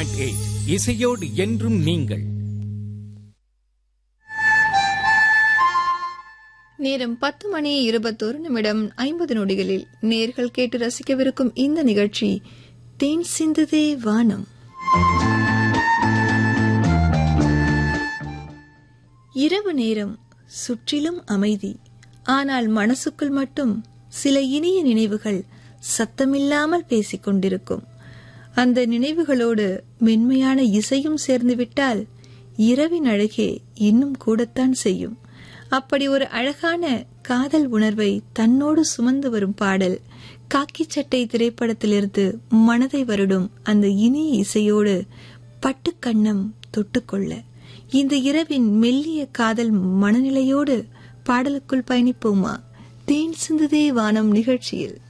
point eight இசையோடு என்றும் நீங்கள் நேரம் பத்து மணி இருபத்தோரு நிமிடம் ஐம்பது நொடிகளில் நேர்கள் கேட்டு ரசிக்கவிருக்கும் இந்த நிகழ்ச்சி தேன் சிந்துதே வானம் இரவு நேரம் சுற்றிலும் அமைதி ஆனால் மனசுக்குள் மட்டும் சில இனிய நினைவுகள் சத்தமில்லாமல் பேசிக் கொண்டிருக்கும் அந்த நினைவுகளோடு மென்மையான இசையும் சேர்ந்துவிட்டால் இரவின் அழகே இன்னும் கூடத்தான் செய்யும் அப்படி ஒரு அழகான காதல் உணர்வை தன்னோடு சுமந்து வரும் பாடல் காக்கி சட்டை திரைப்படத்திலிருந்து மனதை வருடும் அந்த இனிய இசையோடு பட்டுக்கண்ணம் தொட்டுக்கொள்ள இந்த இரவின் மெல்லிய காதல் மனநிலையோடு பாடலுக்குள் பயணிப்போமா தேன் சிந்துதே வானம் நிகழ்ச்சியில்